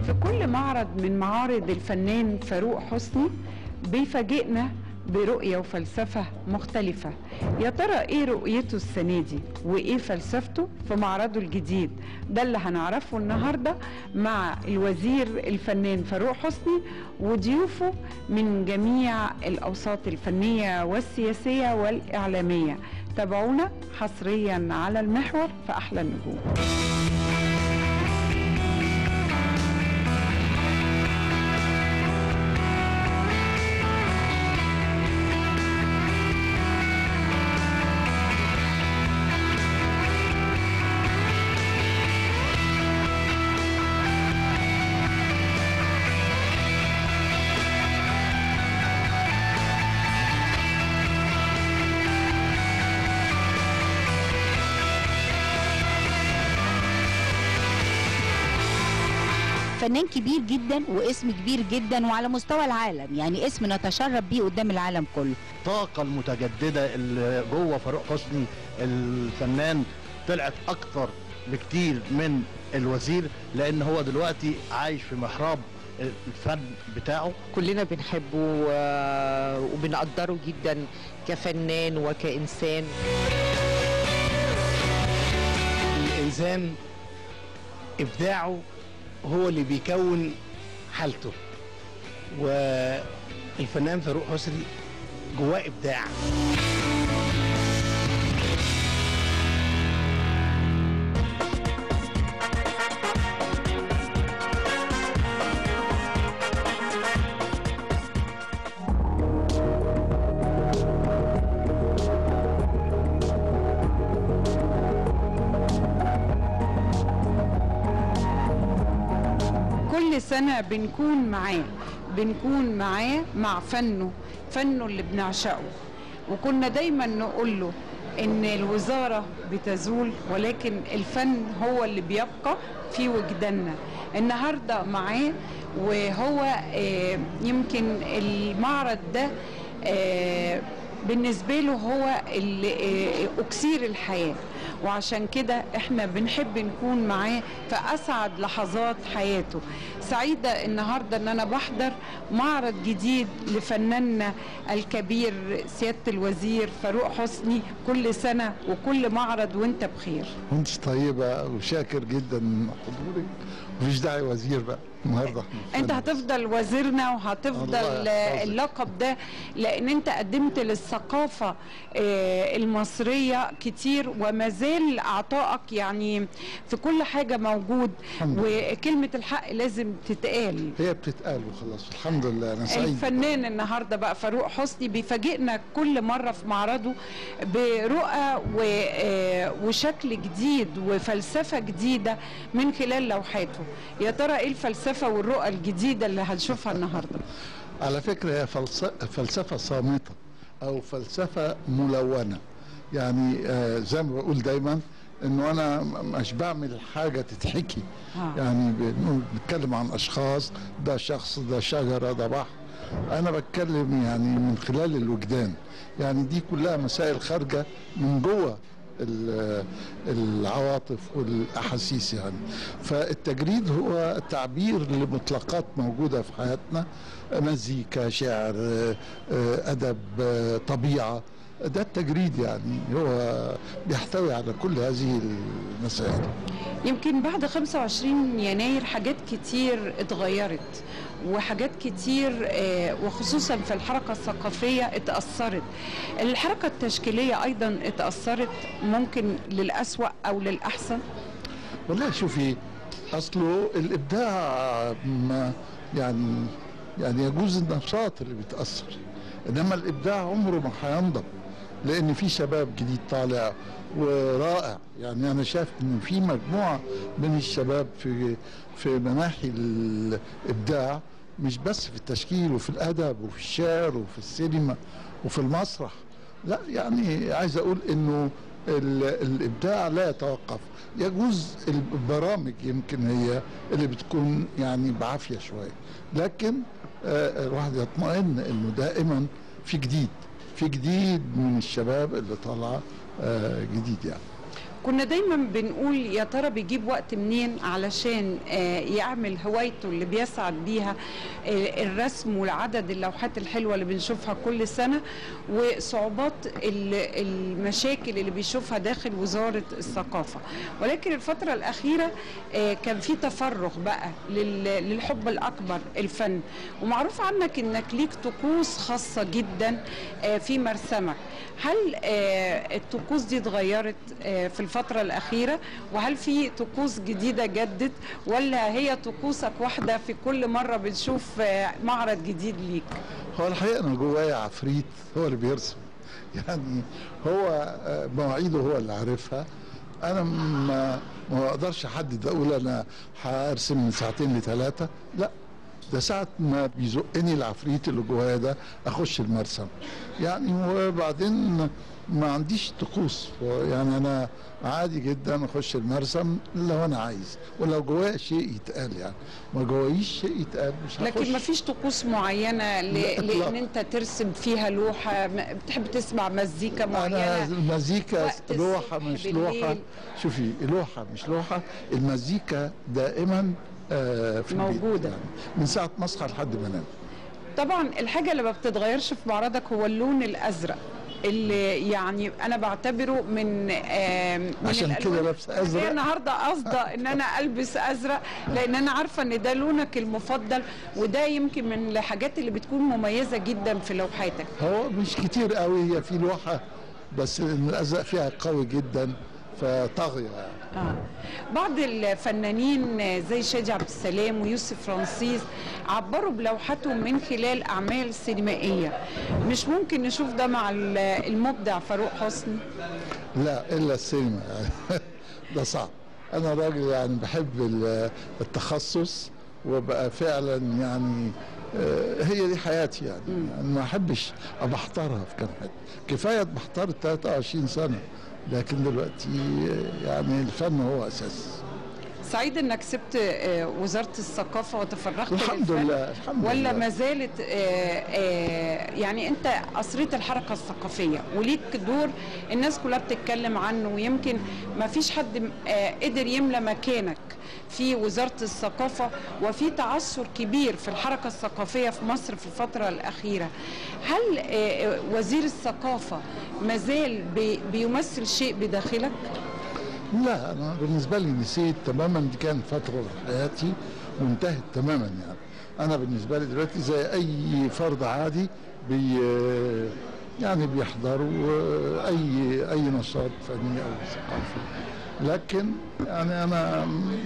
في كل معرض من معارض الفنان فاروق حسني بيفاجئنا برؤية وفلسفة مختلفة يا ترى ايه رؤيته السنة دي وايه فلسفته في معرضه الجديد ده اللي هنعرفه النهاردة مع الوزير الفنان فاروق حسني وضيوفه من جميع الأوساط الفنية والسياسية والإعلامية تابعونا حصريا على المحور في أحلى النجوم فنان كبير جدا واسم كبير جدا وعلى مستوى العالم يعني اسم نتشرف بيه قدام العالم كله الطاقة المتجددة اللي جوه فاروق حسني الفنان طلعت أكتر بكتير من الوزير لأن هو دلوقتي عايش في محراب الفن بتاعه كلنا بنحبه و- وبنقدره جدا كفنان وكإنسان الانسان ابداعه هو اللي بيكون حالته والفنان فاروق حسني جواه ابداع كل سنة بنكون معاه بنكون معاه مع فنه فنه اللي بنعشقه وكنا دايما نقول له ان الوزارة بتزول ولكن الفن هو اللي بيبقى في وجداننا النهاردة معاه وهو آه، يمكن المعرض ده آه، بالنسبة له هو اللي آه، أكسير الحياة وعشان كده احنا بنحب نكون معاه في أسعد لحظات حياته سعيدة النهاردة ان انا بحضر معرض جديد لفناننا الكبير سيادة الوزير فاروق حسني كل سنة وكل معرض وانت بخير وانت طيبة وشاكر جدا من حضورك مفيش داعي وزير بقى النهارده انت هتفضل وزيرنا وهتفضل الله آه، يحفظك. اللقب ده لان انت قدمت للثقافة آه، المصرية كتير وما زال عطائك يعني في كل حاجة موجود الحمد لله. وكلمة الحق لازم تتقال هي بتتقال وخلاص الحمد لله انا سعيد الفنان النهارده بقى فاروق حسني بيفاجئنا كل مره في معرضه برؤى و- آه، وشكل جديد وفلسفه جديده من خلال لوحاته يا ترى ايه الفلسفه والرؤى الجديده اللي هنشوفها النهارده على فكرة هي فلس- فلسفة صامتة أو فلسفة ملونة يعني آه زي ما بقول دايما انه انا م- مش بعمل حاجه تتحكي آه. يعني بنقول بنتكلم عن اشخاص ده شخص ده شجره ده بحر انا بتكلم يعني من خلال الوجدان يعني دي كلها مسائل خارجه من جوه ال- العواطف والاحاسيس يعني فالتجريد هو تعبير لمطلقات موجوده في حياتنا مزيكا شعر آه، آه، ادب آه، طبيعه ده التجريد يعني هو بيحتوي على كل هذه المسائل يمكن بعد 25 يناير حاجات كتير اتغيرت وحاجات كتير آه، وخصوصا في الحركة الثقافية اتأثرت الحركة التشكيلية أيضا اتأثرت ممكن للأسوأ أو للأحسن والله شوفي اصله الابداع ما يعني يعني يجوز النشاط اللي بيتاثر انما الابداع عمره ما هينضب لان في شباب جديد طالع ورائع يعني انا شايف ان في مجموعه من الشباب في في مناحي الابداع مش بس في التشكيل وفي الادب وفي الشعر وفي السينما وفي المسرح لا يعني عايز اقول انه ال- الابداع لا يتوقف يجوز البرامج يمكن هي اللي بتكون يعني بعافيه شويه لكن آه، الواحد يطمئن انه دائما في جديد في جديد من الشباب اللي طالعه آه، جديد يعني كنا دايما بنقول يا ترى بيجيب وقت منين علشان آه، يعمل هوايته اللي بيسعد بيها آه، الرسم والعدد اللوحات الحلوه اللي بنشوفها كل سنه وصعوبات ال- المشاكل اللي بيشوفها داخل وزاره الثقافه ولكن الفتره الاخيره آه، كان في تفرغ بقى لل- للحب الاكبر الفن ومعروف عنك انك ليك طقوس خاصه جدا آه، في مرسمك هل آه، الطقوس دي اتغيرت آه، في الفترة الأخيرة وهل في طقوس جديدة جدت ولا هي طقوسك واحدة في كل مرة بنشوف آه، معرض جديد ليك هو الحقيقه انا جوايا عفريت هو اللي بيرسم يعني هو آه، مواعيده هو اللي عارفها انا ما ما اقدرش احدد اقول انا هرسم من ساعتين لثلاثه لا ده ساعة ما بيزقني العفريت اللي جوايا ده اخش المرسم يعني وبعدين ما عنديش طقوس يعني انا عادي جدا اخش المرسم لو انا عايز ولو جوايا شيء يتقال يعني ما جوايش شيء يتقال مش هخش لكن ما فيش طقوس معينة ل- لا، إطلاقاً. لأن أنت ترسم فيها لوحة م- بتحب تسمع مزيكا انا معينة المزيكا وقت لوحه الصبح مش بالليل. لوحه شوفي لوحه مش لوحه المزيكا دائما آه، في البيت موجودة. يعني من ساعه ما اصحى لحد ما انام طبعا الحاجة اللي ما بتتغيرش في معرضك هو اللون الأزرق اللي يعني انا بعتبره من آم، من عشان الألوان- كده لابسة أزرق. هي النهارده قصده ان انا البس ازرق لان انا عارفه ان ده لونك المفضل وده يمكن من الحاجات اللي بتكون مميزه جدا في لوحاتك هو مش كتير قوي هي في لوحه بس الازرق فيها قوي جدا فطاغيه يعني آه. بعض الفنانين زي شادي عبد السلام ويوسف فرانسيس عبروا بلوحاتهم من خلال اعمال سينمائيه مش ممكن نشوف ده مع ال- المبدع فاروق حسني لا الا السينما يعني ده صعب انا راجل يعني بحب ال- التخصص وبقى فعلا يعني آه، هي دي حياتي يعني, يعني ما احبش ابقى احتارها في كام حته كفايه بحتار 23 سنه لكن دلوقتي آه، يعني الفن هو اساس سعيد انك سبت آه، وزاره الثقافه وتفرغت الحمد للفن لله الحمد ولا لله ما زالت آه، آه، يعني انت اثريت الحركه الثقافيه وليك دور الناس كلها بتتكلم عنه ويمكن ما فيش حد آه، قدر يملى مكانك في وزاره الثقافه وفي تعثر كبير في الحركه الثقافيه في مصر في الفتره الاخيره هل آه، آه، وزير الثقافه ما زال بي- بيمثل شيء بداخلك لا انا بالنسبه لي نسيت تماما دي كانت فتره من حياتي وانتهت تماما يعني انا بالنسبه لي دلوقتي زي اي فرد عادي بي يعني بيحضروا اي اي نشاط فني او ثقافي لكن يعني انا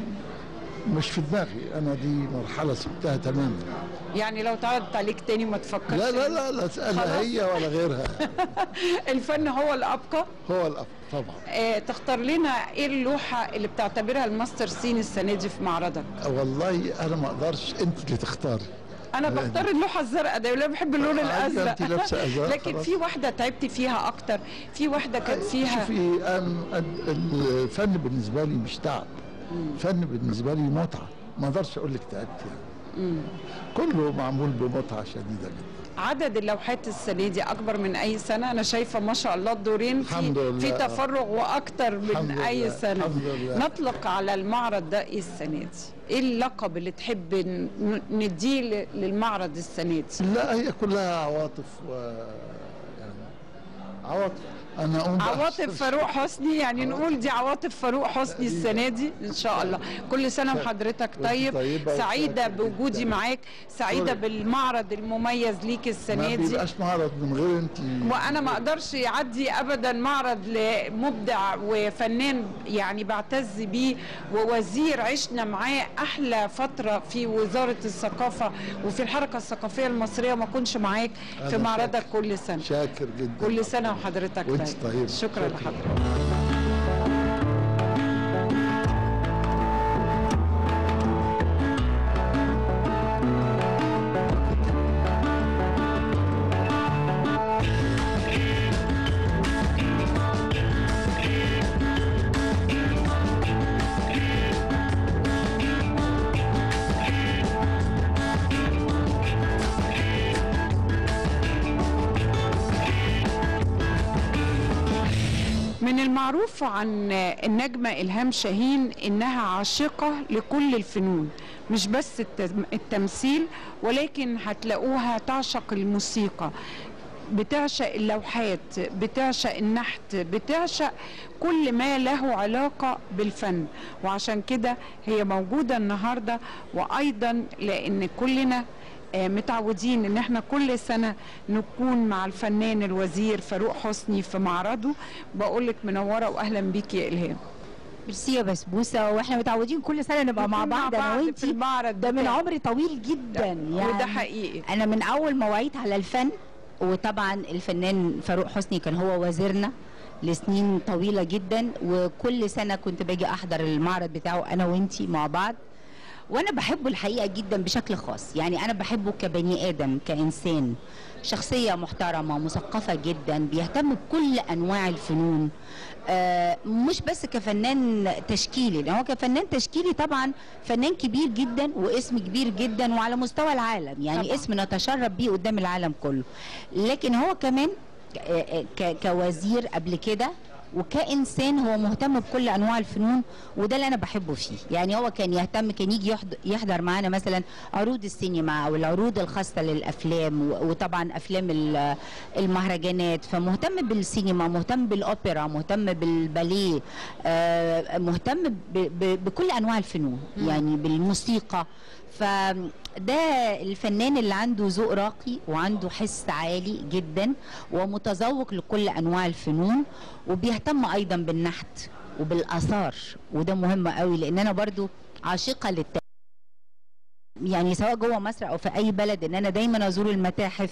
مش في دماغي انا دي مرحله سبتها تماما يعني لو اتعرضت عليك تاني ما تفكرش لا لا لا لا اسالها خلاص. هي ولا غيرها الفن هو الابقى هو الافضل طبعا آه تختار لنا ايه اللوحه اللي بتعتبرها الماستر سين السنه دي في معرضك والله انا ما اقدرش انت اللي تختاري انا لا، بختار اللوحه الزرقاء ده ولا بحب اللون آه، الازرق أنت لابسة أزرق، لكن خلاص. في واحده تعبت فيها اكتر في واحده كانت فيها شوفي أنا- الفن بالنسبه لي مش تعب الفن بالنسبه لي متعه ما اقدرش اقول لك تعبت يعني كله معمول بمتعه شديده جدا عدد اللوحات السنه دي اكبر من اي سنه انا شايفه ما شاء الله الدورين الحمد في لله. في تفرغ واكتر من الحمد اي لله، سنه الحمد لله. نطلق على المعرض ده ايه السنه دي ايه اللقب اللي تحب ن- نديه ل- للمعرض السنه دي لا هي كلها عواطف و يعني عواطف انا اقوم عواطف بأحسن- فاروق حسني يعني نقول دي عواطف فاروق حسني السنه دي ان شاء الله كل سنه وحضرتك وأنت طيب طيبة سعيده وشاكر بوجودي جداً. معاك سعيده سوري. بالمعرض المميز ليك ما السنه دي بيبقاش معرض من غير انت وانا ما اقدرش يعدي ابدا معرض لمبدع وفنان يعني بعتز بيه ووزير عشنا معاه احلى فتره في وزاره الثقافه وفي الحركه الثقافيه المصريه ما كنش معاك في أنا معرضك كل سنه شاكر جدا كل سنه وحضرتك وأنت طيب طيبة. شكرا شكراً. لحضرتك من المعروف عن النجمة إلهام شاهين إنها عاشقة لكل الفنون مش بس التم- التمثيل ولكن هتلاقوها تعشق الموسيقى بتعشق اللوحات بتعشق النحت بتعشق كل ما له علاقة بالفن وعشان كده هي موجودة النهاردة وأيضا لأن كلنا آه، متعودين ان احنا كل سنة نكون مع الفنان الوزير فاروق حسني في معرضه بقولك منورة واهلا بيك يا الهام ميرسي يا بسبوسه واحنا متعودين كل سنه نبقى مع نكون بعض انا في وانتي المعرض ده من بتاعك. عمر طويل جدا يعني وده حقيقي انا من اول ما وعيت على الفن وطبعا الفنان فاروق حسني كان هو وزيرنا لسنين طويله جدا وكل سنه كنت باجي احضر المعرض بتاعه انا وانتي مع بعض وانا بحبه الحقيقه جدا بشكل خاص يعني انا بحبه كبني ادم كانسان شخصيه محترمه مثقفه جدا بيهتم بكل انواع الفنون آه مش بس كفنان تشكيلي لان هو كفنان تشكيلي طبعا فنان كبير جدا واسم كبير جدا وعلى مستوى العالم يعني طبعاً. طبعا. اسم نتشرف بيه قدام العالم كله لكن هو كمان آه، آه، ك- كوزير قبل كده وكانسان هو مهتم بكل انواع الفنون وده اللي انا بحبه فيه يعني هو كان يهتم كان يجي يحض- يحضر معانا مثلا عروض السينما او العروض الخاصه للافلام و- وطبعا افلام ال- المهرجانات فمهتم بالسينما مهتم بالاوبرا مهتم بالباليه آه، مهتم ب- ب- بكل انواع الفنون يعني بالموسيقى فده الفنان اللي عنده ذوق راقي وعنده حس عالي جدا ومتذوق لكل انواع الفنون وبيهتم ايضا بالنحت وبالاثار وده مهم قوي لان انا برضو عاشقه للت يعني سواء جوه مصر او في اي بلد ان انا دايما ازور المتاحف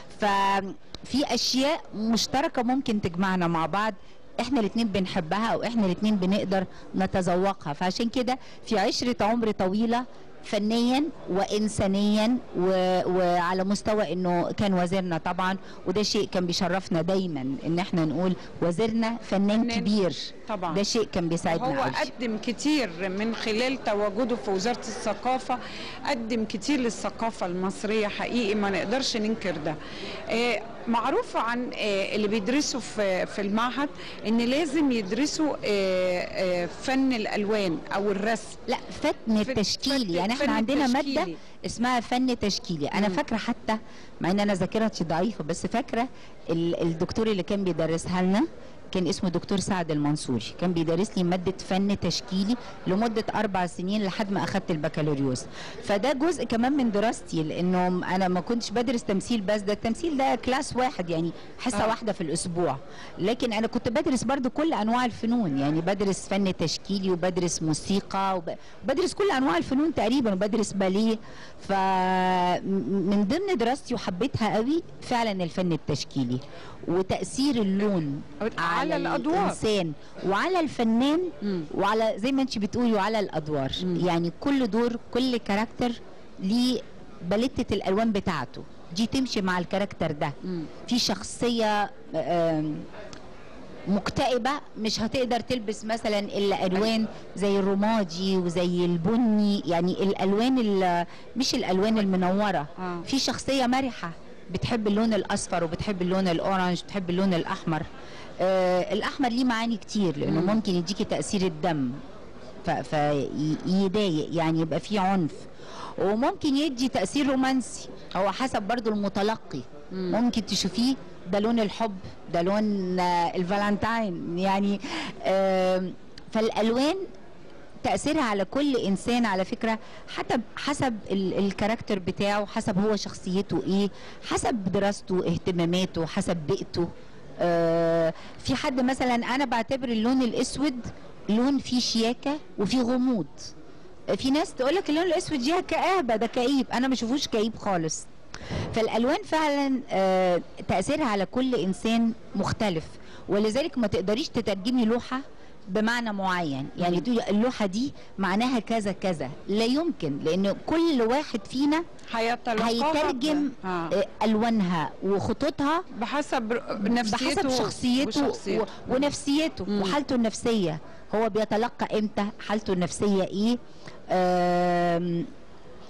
ففي اشياء مشتركه ممكن تجمعنا مع بعض احنا الاثنين بنحبها واحنا الاثنين بنقدر نتذوقها فعشان كده في عشره عمر طويله فنيا وانسانيا و... وعلى مستوى انه كان وزيرنا طبعا وده شيء كان بيشرفنا دايما ان احنا نقول وزيرنا فنان فنان كبير طبعا ده شيء كان بيساعدنا هو قوي قدم كتير من خلال تواجده في وزارة الثقافة قدم كتير للثقافة المصرية حقيقي ما نقدرش ننكر ده آه، معروف عن آه، اللي بيدرسوا في في المعهد ان لازم يدرسوا آه، آه، فن الالوان او الرسم لا فن فن- تشكيلي فن- يعني احنا فن عندنا ماده تشكيلي. اسمها فن تشكيلي انا مم. فاكره حتى مع ان انا ذاكرتي ضعيفه بس فاكره ال- الدكتور اللي كان بيدرسها لنا كان اسمه دكتور سعد المنصوري كان بيدرس لي ماده فن تشكيلي لمده اربع سنين لحد ما اخدت البكالوريوس فده جزء كمان من دراستي لانه انا ما كنتش بدرس تمثيل بس ده التمثيل ده كلاس واحد يعني حصه آه. آه. واحده في الاسبوع لكن انا كنت بدرس برضو كل انواع الفنون يعني بدرس فن تشكيلي وبدرس موسيقى وب- وبدرس كل انواع الفنون تقريبا وبدرس باليه فمن ضمن دراستي وحبيتها قوي فعلا الفن التشكيلي وتاثير اللون على الأدوار. الانسان وعلى الفنان مم. وعلى زي ما انت بتقولي وعلى الادوار مم. يعني كل دور كل كاركتر ليه باليتة الالوان بتاعته دي تمشي مع الكاركتر ده مم. في شخصيه آم، مكتئبه مش هتقدر تلبس مثلا الا الوان زي الرمادي وزي البني يعني الالوان ال- مش الالوان المنوره آه. في شخصيه مرحه بتحب اللون الاصفر وبتحب اللون الاورنج بتحب اللون الاحمر آه الاحمر ليه معاني كتير لانه مم. ممكن يديكي تاثير الدم فيضايق يعني يبقى فيه عنف وممكن يدي تاثير رومانسي هو حسب برضو المتلقي مم. ممكن تشوفيه ده لون الحب ده لون آه، الفالنتاين يعني آم، فالالوان تاثيرها على كل انسان على فكره حسب حسب ال- الكاركتر بتاعه حسب هو شخصيته ايه حسب دراسته اهتماماته حسب بيئته آه في حد مثلا انا بعتبر اللون الاسود لون فيه شياكه وفيه غموض في ناس تقول لك اللون الاسود دي كآبه ده كئيب انا ما بشوفوش كئيب خالص فالالوان فعلا آه، تاثيرها على كل انسان مختلف ولذلك ما تقدريش تترجمي لوحه بمعنى معين يعني مم. تقولي اللوحه دي معناها كذا كذا لا يمكن لان كل واحد فينا هيتلقاها هيترجم ب- آه. آه، الوانها وخطوطها بحسب ر- نفسيته بحسب شخصيته وشخصيته. و... ونفسيته مم. وحالته النفسيه هو بيتلقى امتى حالته النفسيه ايه آم...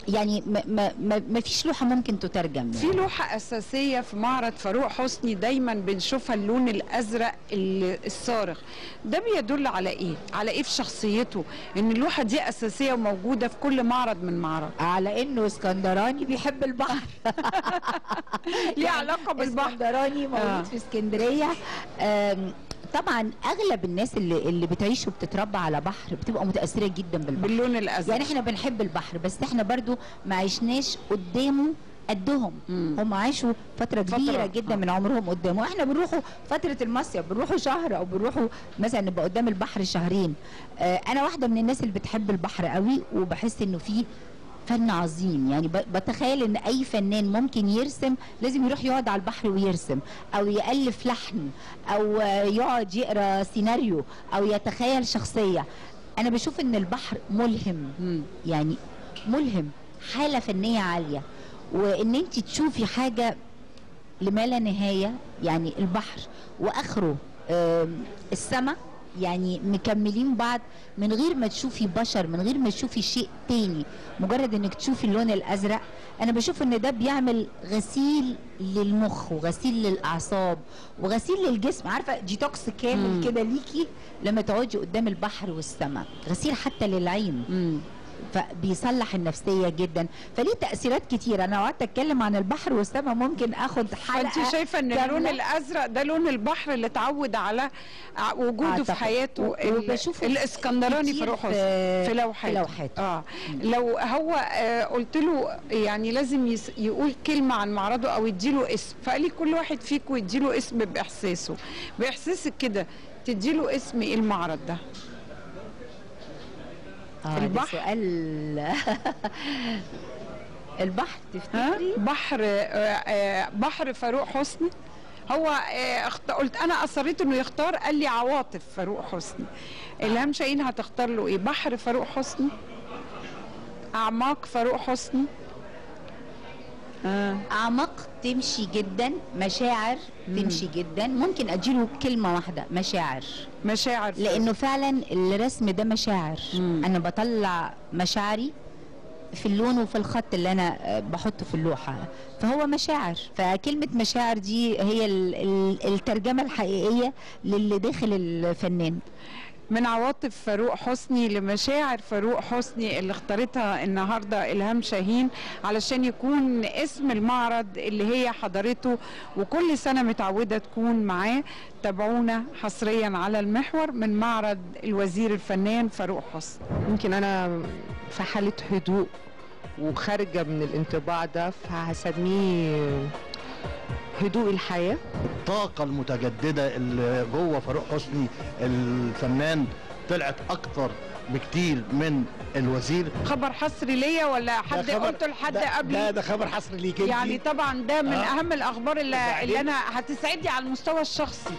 يعني ما, ما, ما, ما فيش لوحه ممكن تترجم في لوحة أساسية في معرض فاروق حسني دايما بنشوفها اللون الأزرق ال- الصارخ ده بيدل على إيه؟ على إيه في شخصيته؟ إن اللوحة دي أساسية وموجودة في كل معرض من معرض على انه اسكندراني بيحب البحر ليه علاقة بالبحر اسكندراني موجود آه. في اسكندريه آم، طبعا اغلب الناس اللي اللي بتعيش وبتتربى على بحر بتبقى متاثره جدا بالبحر باللون الأزرق يعني احنا بنحب البحر بس احنا برضو ما عشناش قدامه قدهم مم. هم عاشوا فترة فترة، كبيرة جدا آه. من عمرهم قدامه احنا بنروحوا فترة المصيف بنروحوا شهر او بنروحوا مثلا نبقى قدام البحر شهرين اه انا واحدة من الناس اللي بتحب البحر قوي وبحس انه في فن عظيم يعني ب- بتخيل ان اي فنان ممكن يرسم لازم يروح يقعد على البحر ويرسم او يالف لحن او آه، يقعد يقرا سيناريو او يتخيل شخصيه انا بشوف ان البحر ملهم مم. يعني ملهم حاله فنيه عاليه وان انت تشوفي حاجه لما لا نهايه يعني البحر واخره السماء يعني مكملين بعض من غير ما تشوفي بشر من غير ما تشوفي شيء تاني مجرد انك تشوفي اللون الازرق انا بشوف ان ده بيعمل غسيل للمخ وغسيل للاعصاب وغسيل للجسم عارفه ديتوكس كامل مم. كده ليكي لما تقعدي قدام البحر والسماء غسيل حتى للعين مم. فبيصلح النفسيه جدا فليه تاثيرات كتيره انا قعدت اتكلم عن البحر والسماء ممكن اخد حلقه فانت شايفه ان اللون كاملة. الازرق ده لون البحر اللي اتعود على ع- وجوده في أعتقد. حياته و- ال- وبشوفه الاسكندراني كتير فاروق في- حسني في لوحاته في لوحاته. اه لو هو آه قلت له يعني لازم يس يقول كلمه عن معرضه او يديله اسم فقال لي كل واحد فيكم يديله اسم باحساسه باحساسك كده تديله اسم ايه المعرض ده آه ده البحر. سؤال البحر ها تفتكري بحر آه آه بحر فاروق حسني هو آه اخت... قلت انا اصريت انه يختار قال لي عواطف فاروق حسني الهام شاهين هتختار له ايه بحر فاروق حسني اعماق فاروق حسني آه. اعمق تمشي جدا مشاعر تمشي جدا ممكن اديله كلمه واحده مشاعر مشاعر لانه فعلا الرسم ده مشاعر مم. انا بطلع مشاعري في اللون وفي الخط اللي انا آه، بحطه في اللوحه فهو مشاعر فكلمه مشاعر دي هي ال- ال- الترجمه الحقيقيه للي داخل الفنان من عواطف فاروق حسني لمشاعر فاروق حسني اللي اختارتها النهارده الهام شاهين علشان يكون اسم المعرض اللي هي حضرته وكل سنه متعوده تكون معاه تابعونا حصريا على المحور من معرض الوزير الفنان فاروق حسني يمكن انا في حاله هدوء وخارجه من الانطباع ده فهسميه هدوء الحياه الطاقة المتجددة اللي جوه فاروق حسني الفنان طلعت أكتر بكتير من الوزير خبر حصري ليا ولا حد ده خبر- قلته لحد ده- قبلي لا ده خبر حصري ليك انت يعني طبعا ده من آه. اهم الاخبار اللي, وبعدين؟ اللي انا هتسعدني على المستوى الشخصي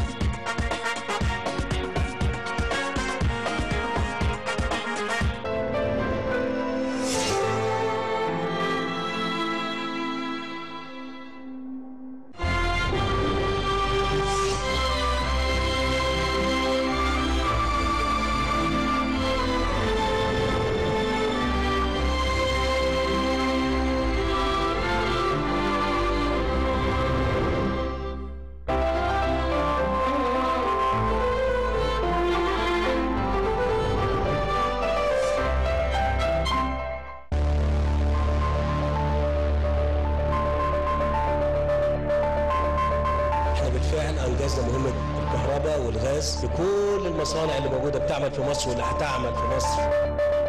احنا بالفعل انجزنا مهمه الكهرباء والغاز لكل المصانع اللي موجوده بتعمل في مصر واللي هتعمل في مصر